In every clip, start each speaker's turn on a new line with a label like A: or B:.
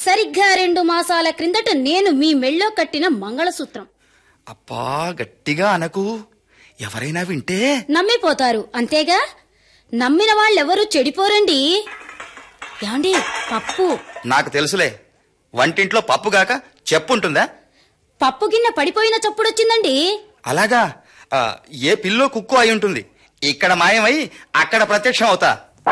A: సరిగ్గా రెండు మాసాల క్రిందట నేను మీ మెళ్ళో కట్టిన మంగళసూత్రం
B: అబ్బా గట్టిగా అనకు ఎవరైనా వింటే
A: నమ్మిపోతారు అంతేగా నమ్మిన వాళ్ళెవరూ చెడిపోరండి యాండి పప్పు
B: నాకు తెలుసులే వంటింట్లో పప్పు గాక చెప్పుంటుందా
A: పప్పు గిన్నె పడిపోయిన చప్పుడొచ్చిందండి
B: అలాగా ఆ, ఏ పిల్లో కుక్కు అయి ఉంటుంది ఇక్కడ మాయమై అక్కడ ప్రత్యక్షం అవుతా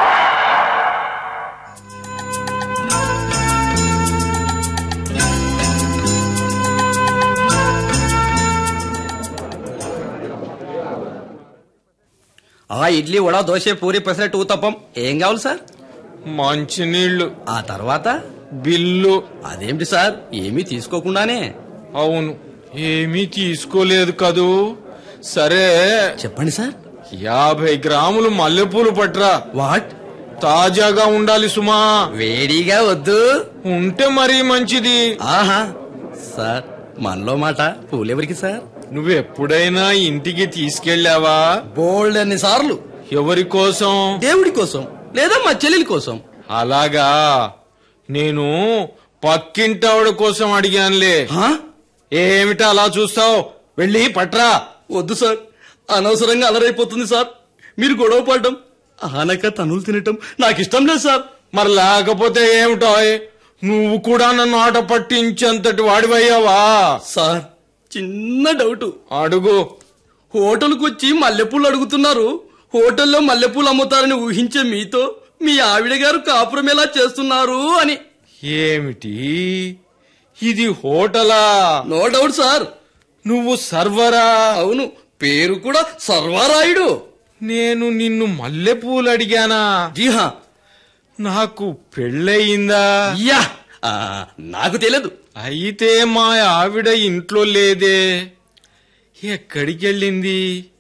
C: ఆ ఇడ్లీ వడ దోశ పూరి పెసరట్టు ఊతప్పం ఏం కావాలి సార్
D: మంచినీళ్లు
C: ఆ తర్వాత
D: బిల్లు
C: అదేమిటి సార్ ఏమీ తీసుకోకుండానే
D: అవును ఏమీ తీసుకోలేదు కదూ సరే
C: చెప్పండి సార్
D: యాభై గ్రాములు మల్లెపూలు పట్రా
C: వాట్
D: తాజాగా ఉండాలి సుమా
C: వేడిగా వద్దు
D: ఉంటే మరీ మంచిది
C: ఆహా సార్ మనలో మాట పూలెవరికి సార్
D: నువ్వెప్పుడైనా ఇంటికి తీసుకెళ్ళావా
C: బోల్డ్ అన్ని సార్లు
D: ఎవరి కోసం
C: దేవుడి కోసం లేదా మా చెల్లెలి కోసం
D: అలాగా నేను పక్కింటావిడ కోసం అడిగానులే
C: హా?
D: ఏమిటా అలా చూస్తావు వెళ్ళి పట్రా
C: వద్దు సార్ అనవసరంగా అలరైపోతుంది సార్ మీరు గొడవ పడడం ఆనక తనులు తినటం నాకు ఇష్టం లేదు సార్
D: మరి లేకపోతే ఏమిటో నువ్వు కూడా నన్ను ఆట పట్టించేంతటి వాడివయ్యావా
C: సార్ చిన్న డౌట్
D: అడుగు
C: హోటల్కి వచ్చి మల్లెపూలు అడుగుతున్నారు హోటల్లో మల్లెపూలు అమ్ముతారని ఊహించే మీతో మీ ఆవిడ గారు కాపురం ఎలా చేస్తున్నారు అని
D: ఏమిటి ఇది హోటలా
C: నో డౌట్ సార్
D: నువ్వు సర్వరా
C: అవును పేరు కూడా సర్వారాయుడు
D: నేను నిన్ను మల్లెపూలు అడిగానా
C: జీహా
D: నాకు పెళ్ళయిందా
C: యా ఆ, నాకు తెలియదు
D: అయితే మా ఆవిడ ఇంట్లో లేదే ఎక్కడికెళ్ళింది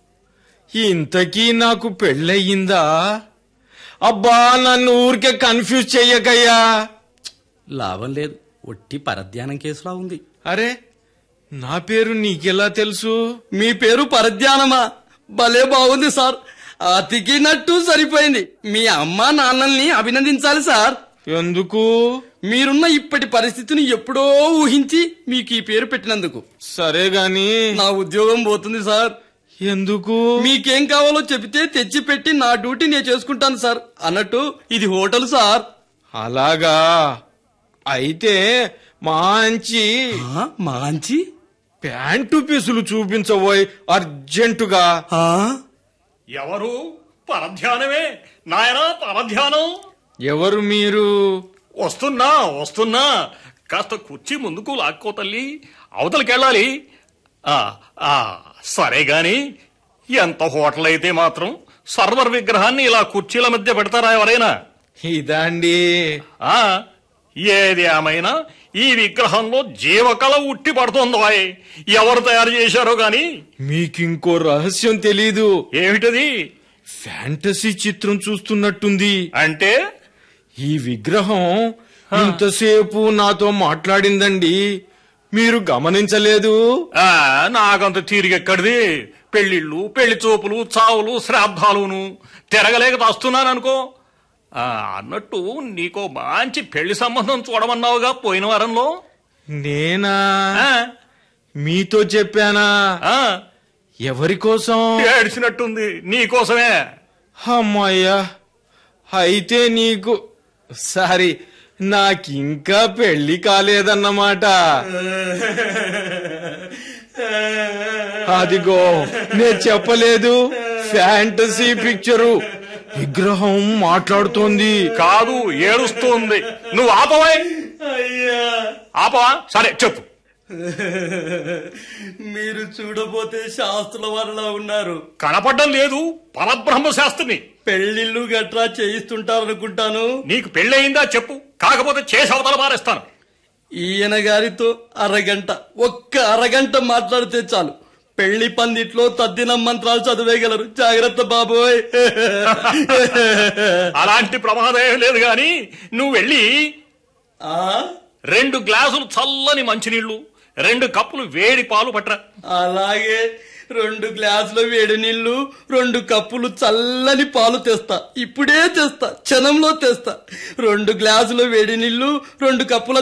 D: ఇంతకీ నాకు పెళ్ళయిందా అబ్బా నన్ను ఊరికే కన్ఫ్యూజ్ చెయ్యకయ్యా
C: లాభం లేదు ఒట్టి పరధ్యానం కేసులా ఉంది
D: అరే నా పేరు నీకెలా తెలుసు
C: మీ పేరు పరధ్యానమా భలే బాగుంది సార్ అతికినట్టు సరిపోయింది మీ అమ్మ నాన్నల్ని అభినందించాలి సార్
D: ఎందుకు
C: మీరున్న ఇప్పటి పరిస్థితిని ఎప్పుడో ఊహించి మీకు ఈ పేరు పెట్టినందుకు
D: సరే గాని
C: నా ఉద్యోగం పోతుంది సార్
D: ఎందుకు
C: మీకేం కావాలో చెబితే తెచ్చి పెట్టి నా డ్యూటీ నేను చేసుకుంటాను సార్ అన్నట్టు ఇది హోటల్ సార్
D: అలాగా అయితే మంచి
C: ఆ, మాంచి
D: ప్యాంటు పీసులు చూపించబోయ్ అర్జెంటుగా
C: ఆ?
E: ఎవరు పరధ్యానమే నాయనా పరధ్యానం
D: ఎవరు మీరు
E: వస్తున్నా వస్తున్నా కాస్త కుర్చీ ముందుకు లాక్కో తల్లి అవతలకెళ్ళాలి ఆ, ఆ, సరే గాని ఎంత హోటల్ అయితే మాత్రం సర్వర్ విగ్రహాన్ని ఇలా కుర్చీల మధ్య పెడతారా ఎవరైనా
D: ఇదండి
E: ఆ ఏది ఏమైనా ఈ విగ్రహంలో జీవకళ ఉట్టి పడుతోందో ఎవరు తయారు చేశారో గాని
D: మీకింకో రహస్యం తెలీదు
E: ఏమిటది
D: ఫ్యాంటసీ చిత్రం చూస్తున్నట్టుంది
E: అంటే
D: ఈ విగ్రహం ఇంతసేపు నాతో మాట్లాడిందండి మీరు గమనించలేదు
E: ఆ నాకంత తీరిగెక్కడిది పెళ్లిళ్ళు పెళ్లి చూపులు చావులు శ్రాద్ధాలును తిరగలేక వస్తున్నాను అనుకో ఆ, అన్నట్టు నీకో మంచి పెళ్లి సంబంధం చూడమన్నావుగా పోయిన వారంలో
D: నేనా
E: ఆ,
D: మీతో చెప్పానా
E: ఆ,
D: ఎవరి కోసం
E: ఏడ్చినట్టుంది నీకోసమే
D: అమ్మయ్యా అయితే నీకు సారీ నాకింకా పెళ్లి కాలేదన్నమాట అదిగో నేను చెప్పలేదు ఫ్యాంటసీ పిక్చరు విగ్రహం మాట్లాడుతోంది
E: కాదు ఏడుస్తోంది నువ్వు ఆపవా ఆపవా సరే చెప్పు
C: మీరు చూడబోతే శాస్త్రుల వల్ల ఉన్నారు
E: కనపడడం లేదు పరబ్రహ్మ శాస్త్రిని
C: పెళ్లిళ్ళు గట్రా చేయిస్తుంటారనుకుంటాను
E: నీకు పెళ్ళయిందా చెప్పు కాకపోతే చేసి అవతల మారేస్తాను
C: ఈయన గారితో అరగంట ఒక్క అరగంట మాట్లాడితే చాలు పెళ్లి పందిట్లో తద్దినం మంత్రాలు చదివేయగలరు జాగ్రత్త బాబోయ్
E: అలాంటి ప్రమాదం ఏం లేదు గాని నువ్వు వెళ్ళి
C: ఆ
E: రెండు గ్లాసులు చల్లని మంచినీళ్లు రెండు కప్పులు వేడి పాలు పట్రా
C: అలాగే రెండు గ్లాసుల వేడి నీళ్లు రెండు కప్పులు చల్లని పాలు తెస్తా ఇప్పుడే తెస్తా క్షణంలో తెస్తా రెండు గ్లాసుల వేడి నీళ్లు రెండు కప్పుల